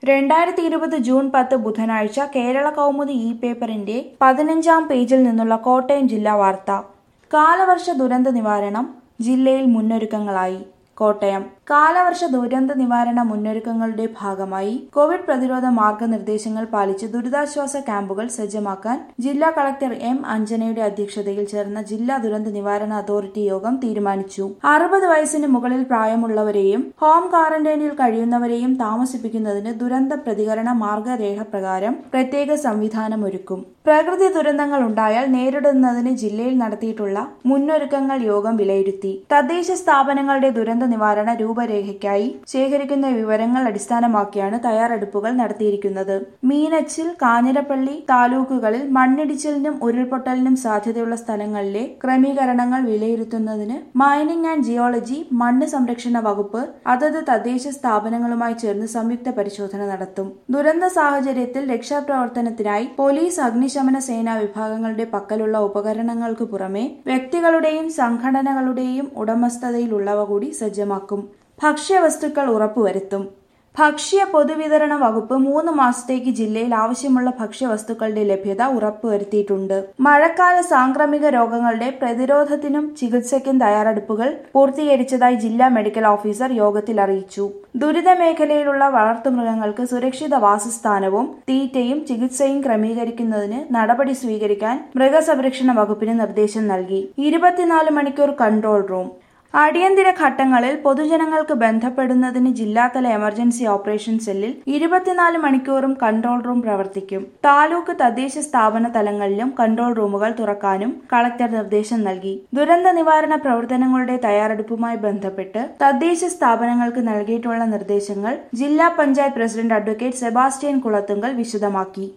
രണ്ടായിരത്തി ഇരുപത് ജൂൺ പത്ത് ബുധനാഴ്ച കേരള കൗമുദി ഇ പേപ്പറിന്റെ പതിനഞ്ചാം പേജിൽ നിന്നുള്ള കോട്ടയം ജില്ലാ വാർത്ത കാലവർഷ ദുരന്ത നിവാരണം ജില്ലയിൽ മുന്നൊരുക്കങ്ങളായി കോട്ടയം കാലവർഷ ദുരന്ത നിവാരണ മുന്നൊരുക്കങ്ങളുടെ ഭാഗമായി കോവിഡ് പ്രതിരോധ മാർഗനിർദ്ദേശങ്ങൾ പാലിച്ച് ദുരിതാശ്വാസ ക്യാമ്പുകൾ സജ്ജമാക്കാൻ ജില്ലാ കളക്ടർ എം അഞ്ജനയുടെ അധ്യക്ഷതയിൽ ചേർന്ന ജില്ലാ ദുരന്ത നിവാരണ അതോറിറ്റി യോഗം തീരുമാനിച്ചു അറുപത് വയസ്സിന് മുകളിൽ പ്രായമുള്ളവരെയും ഹോം ക്വാറന്റൈനിൽ കഴിയുന്നവരെയും താമസിപ്പിക്കുന്നതിന് ദുരന്ത പ്രതികരണ മാർഗരേഖ പ്രകാരം പ്രത്യേക സംവിധാനം ഒരുക്കും പ്രകൃതി ദുരന്തങ്ങൾ ഉണ്ടായാൽ നേരിടുന്നതിന് ജില്ലയിൽ നടത്തിയിട്ടുള്ള മുന്നൊരുക്കങ്ങൾ യോഗം വിലയിരുത്തി തദ്ദേശ സ്ഥാപനങ്ങളുടെ ദുരന്ത നിവാരണ രൂപരേഖയ്ക്കായി ശേഖരിക്കുന്ന വിവരങ്ങൾ അടിസ്ഥാനമാക്കിയാണ് തയ്യാറെടുപ്പുകൾ നടത്തിയിരിക്കുന്നത് മീനച്ചിൽ കാഞ്ഞിരപ്പള്ളി താലൂക്കുകളിൽ മണ്ണിടിച്ചിലിനും ഉരുൾപൊട്ടലിനും സാധ്യതയുള്ള സ്ഥലങ്ങളിലെ ക്രമീകരണങ്ങൾ വിലയിരുത്തുന്നതിന് മൈനിങ് ആൻഡ് ജിയോളജി മണ്ണ് സംരക്ഷണ വകുപ്പ് അതത് തദ്ദേശ സ്ഥാപനങ്ങളുമായി ചേർന്ന് സംയുക്ത പരിശോധന നടത്തും ദുരന്ത സാഹചര്യത്തിൽ രക്ഷാപ്രവർത്തനത്തിനായി പോലീസ് അഗ്നിശമന സേനാ വിഭാഗങ്ങളുടെ പക്കലുള്ള ഉപകരണങ്ങൾക്ക് പുറമെ വ്യക്തികളുടെയും സംഘടനകളുടെയും ഉടമസ്ഥതയിലുള്ളവ കൂടി സജ്ജമാക്കും ഭക്ഷ്യവസ്തുക്കൾ ഉറപ്പുവരുത്തും ഭക്ഷ്യ പൊതുവിതരണ വകുപ്പ് മൂന്ന് മാസത്തേക്ക് ജില്ലയിൽ ആവശ്യമുള്ള ഭക്ഷ്യവസ്തുക്കളുടെ ലഭ്യത ഉറപ്പുവരുത്തിയിട്ടുണ്ട് മഴക്കാല സാംക്രമിക രോഗങ്ങളുടെ പ്രതിരോധത്തിനും ചികിത്സയ്ക്കും തയ്യാറെടുപ്പുകൾ പൂർത്തീകരിച്ചതായി ജില്ലാ മെഡിക്കൽ ഓഫീസർ യോഗത്തിൽ അറിയിച്ചു ദുരിത മേഖലയിലുള്ള വളർത്തുമൃഗങ്ങൾക്ക് സുരക്ഷിത വാസസ്ഥാനവും തീറ്റയും ചികിത്സയും ക്രമീകരിക്കുന്നതിന് നടപടി സ്വീകരിക്കാൻ മൃഗസംരക്ഷണ വകുപ്പിന് നിർദ്ദേശം നൽകി ഇരുപത്തിനാല് മണിക്കൂർ കൺട്രോൾ റൂം അടിയന്തര ഘട്ടങ്ങളിൽ പൊതുജനങ്ങൾക്ക് ബന്ധപ്പെടുന്നതിന് ജില്ലാതല എമർജൻസി ഓപ്പറേഷൻ സെല്ലിൽ ഇരുപത്തിനാല് മണിക്കൂറും കൺട്രോൾ റൂം പ്രവർത്തിക്കും താലൂക്ക് തദ്ദേശ സ്ഥാപന തലങ്ങളിലും കൺട്രോൾ റൂമുകൾ തുറക്കാനും കളക്ടർ നിർദ്ദേശം നൽകി ദുരന്ത നിവാരണ പ്രവർത്തനങ്ങളുടെ തയ്യാറെടുപ്പുമായി ബന്ധപ്പെട്ട് തദ്ദേശ സ്ഥാപനങ്ങൾക്ക് നൽകിയിട്ടുള്ള നിർദ്ദേശങ്ങൾ ജില്ലാ panchayat president advocate Sebastian Kulathunkal വിശദമാക്കി